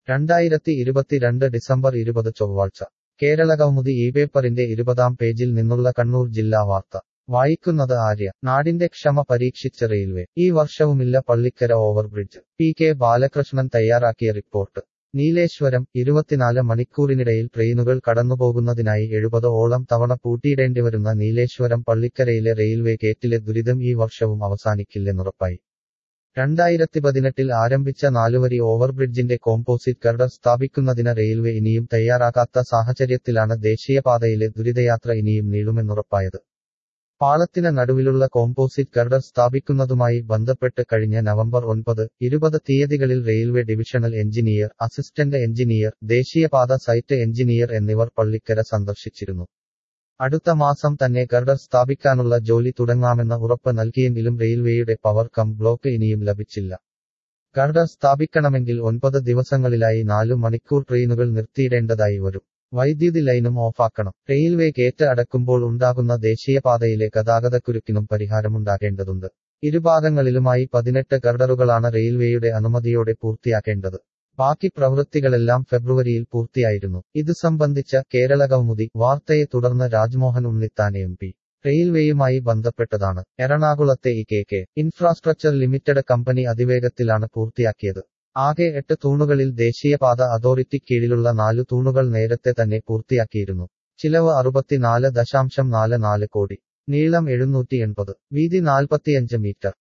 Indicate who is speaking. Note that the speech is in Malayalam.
Speaker 1: രണ്ടായിരത്തി ഇരുപത്തിരണ്ട് ഡിസംബർ ഇരുപത് ചൊവ്വാഴ്ച കേരള കൗമുദി ഈ പേപ്പറിന്റെ ഇരുപതാം പേജിൽ നിന്നുള്ള കണ്ണൂർ ജില്ലാ വാർത്ത വായിക്കുന്നത് ആര്യ നാടിന്റെ ക്ഷമ പരീക്ഷിച്ച റെയിൽവേ ഈ വർഷവുമില്ല Pallikkara overbridge P K Balakrishnan തയ്യാറാക്കിയ റിപ്പോർട്ട് നീലേശ്വരം ഇരുപത്തിനാല് മണിക്കൂറിനിടയിൽ ട്രെയിനുകൾ കടന്നുപോകുന്നതിനായി എഴുപത് ഓളം തവണ പൂട്ടിയിടേണ്ടിവരുന്ന നീലേശ്വരം പള്ളിക്കരയിലെ റെയിൽവേ ഗേറ്റിലെ ദുരിതം ഈ വർഷവും അവസാനിക്കില്ലെന്നുറപ്പായി രണ്ടായിരത്തി പതിനെട്ടിൽ ആരംഭിച്ച നാലുവരി ഓവർബ്രിഡ്ജിന്റെ കോമ്പോസിറ്റ് ഗർഡർ സ്ഥാപിക്കുന്നതിന് റെയിൽവേ ഇനിയും തയ്യാറാക്കാത്ത സാഹചര്യത്തിലാണ് ദേശീയപാതയിലെ ദുരിതയാത്ര ഇനിയും നീളുമെന്നുറപ്പായത് പാളത്തിന് നടുവിലുള്ള കോമ്പോസിറ്റ് ഗർഡർ സ്ഥാപിക്കുന്നതുമായി ബന്ധപ്പെട്ട് കഴിഞ്ഞ നവംബർ ഒൻപത് ഇരുപത് തീയതികളിൽ railway divisional engineer assistant engineer ദേശീയപാത സൈറ്റ് എഞ്ചിനീയർ എന്നിവർ പള്ളിക്കര സന്ദർശിച്ചിരുന്നു അടുത്ത മാസം തന്നെ ഗർഡർ സ്ഥാപിക്കാനുള്ള ജോലി തുടങ്ങാമെന്ന ഉറപ്പ് നൽകിയെങ്കിലും റെയിൽവേയുടെ പവർ കം ബ്ലോക്ക് ഇനിയും ലഭിച്ചില്ല ഗർഡർ സ്ഥാപിക്കണമെങ്കിൽ ഒൻപത് ദിവസങ്ങളിലായി നാലു മണിക്കൂർ ട്രെയിനുകൾ നിർത്തിയിടേണ്ടതായി വരും വൈദ്യുതി ലൈനും ഓഫാക്കണം റെയിൽവേ ഗേറ്റ് അടക്കുമ്പോൾ ഉണ്ടാകുന്ന ദേശീയപാതയിലെ ഗതാഗതക്കുരുക്കിനും പരിഹാരമുണ്ടാകേണ്ടതുണ്ട് ഇരുഭാഗങ്ങളിലുമായി പതിനെട്ട് ഗർഡറുകളാണ് റെയിൽവേയുടെ അനുമതിയോടെ പൂർത്തിയാക്കേണ്ടത് ബാക്കി പ്രവൃത്തികളെല്ലാം ഫെബ്രുവരിയിൽ പൂർത്തിയായിരുന്നു ഇത് സംബന്ധിച്ച കേരള കൗമുദി വാർത്തയെ തുടർന്ന് രാജ്മോഹൻ ഉണ്ണിത്താൻ എം പി റെയിൽവേയുമായി ബന്ധപ്പെട്ടതാണ് എറണാകുളത്തെ E K K infrastructure limited company അതിവേഗത്തിലാണ് പൂർത്തിയാക്കിയത് ആകെ എട്ട് തൂണുകളിൽ ദേശീയപാത അതോറിറ്റി കീഴിലുള്ള നാലു തൂണുകൾ നേരത്തെ തന്നെ പൂർത്തിയാക്കിയിരുന്നു ചിലവ് അറുപത്തിനാല് ദശാംശം നാല് നാല് കോടി നീളം എഴുന്നൂറ്റി എൺപത് വീതി നാൽപ്പത്തിയഞ്ച് മീറ്റർ